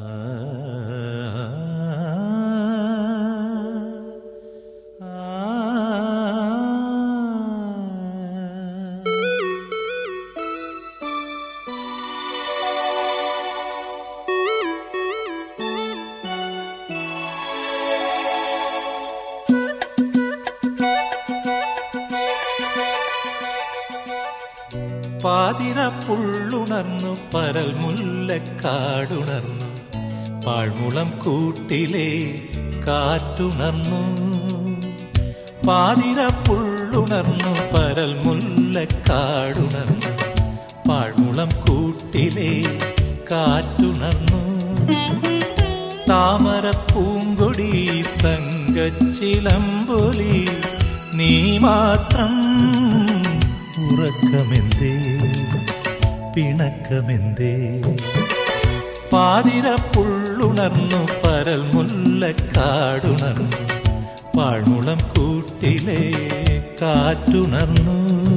പാതിര പുള്ളുണർന്നു പരൽ മുല്ലക്കാടുണർന്നു പാഴ്മുളം കൂട്ടിലെ കാറ്റുണർന്നു പാതിര പുള്ളുണർന്നു പരൽ മുല്ലക്കാടുണർന്നു പാഴ്മുളം കൂട്ടിലെ കാറ്റുണർന്നു താമര പൂങ്കൊടി തങ്കച്ചിലമ്പൊലി നീ മാത്രം ഉറക്കമെന്തേ പിണക്കമെന്തേ പാതിര പുള്ളുണർന്നു പരൽ മുല്ലക്കാടുണർന്നു പാഴ്മുളം കൂട്ടിലെ കാറ്റുണർന്നു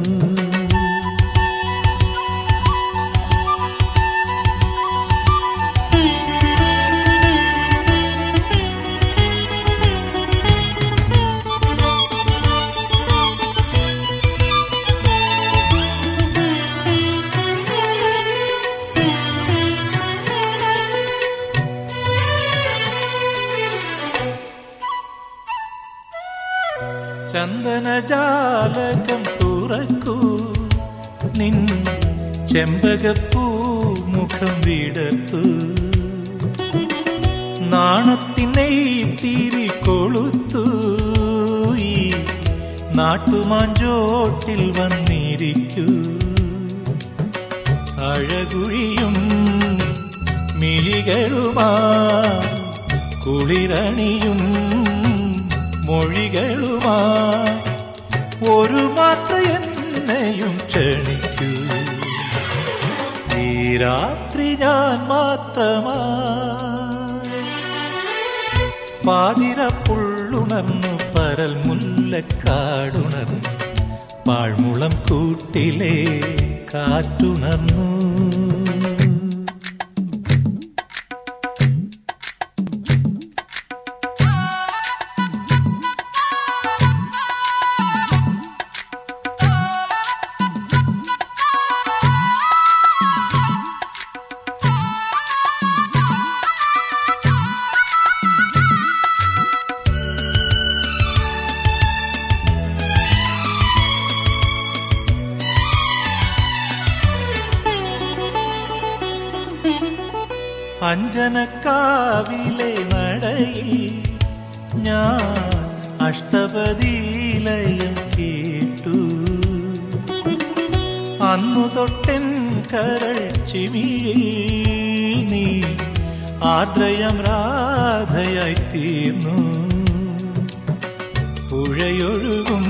ചന്ദനജാലകം തുറക്കൂ നിൻ ചെമ്പകപ്പൂ മുഖം വിടത്തു നാണത്തിനെ തിരി കൊളുത്തു ഈ നാട്ടുമാഞ്ചോട്ടിൽ വന്നിരിക്കൂ അഴകുഴിയും മിഴികളുമാ കുളിരണിയും മൊഴികളുമാ ഒരു മാത്ര എന്നെയും ക്ഷണിക്കൂ ഈ രാത്രി ഞാൻ മാത്രമാ പാതിര പുള്ളുണർന്നു പരൽ മുല്ലക്കാടുണർന്നു പാഴ്മുളം കൂട്ടിലെ കാറ്റുണർന്നു അഞ്ജനക്കാവിലെ നടയിൽ ഞാൻ അഷ്ടപതിലയം കേട്ടു അന്നു തൊട്ടൻ കരൾ ചിമിഴിൽ നീ ആദ്രയം രാധയായി തീർന്നു പുഴയൊഴുകും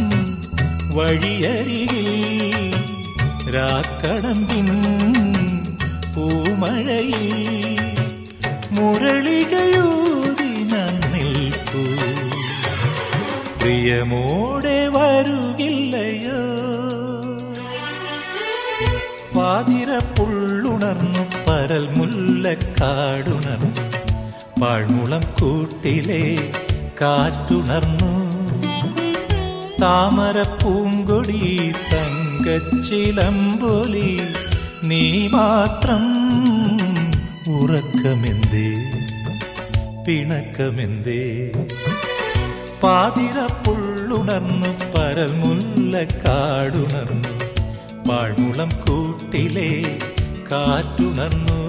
വഴിയരികിൽ രാക്കടമ്പിൻ പൂമഴയിൽ മുരളികയൂതി ഞാൻ നിൽക്കൂ പ്രിയമോടെ വരുകില്ലയോ പാതിര പുള്ളുണർന്നു പരൽ മുല്ലക്കാടുണർന്നു പാഴ്മുളം കൂട്ടിലെ കാറ്റുണർന്നു താമര പൂങ്കൊടി തങ്കച്ചിലമ്പൊലി നീ മാത്രം ഉറക്കമെന്തേ പിണക്കമെന്തേ പാതിര പുള്ളുണർന്നു പരൽ മുല്ലക്കാടുണർന്നു പാഴ്മുളം കൂട്ടിലെ കാറ്റുണർന്നു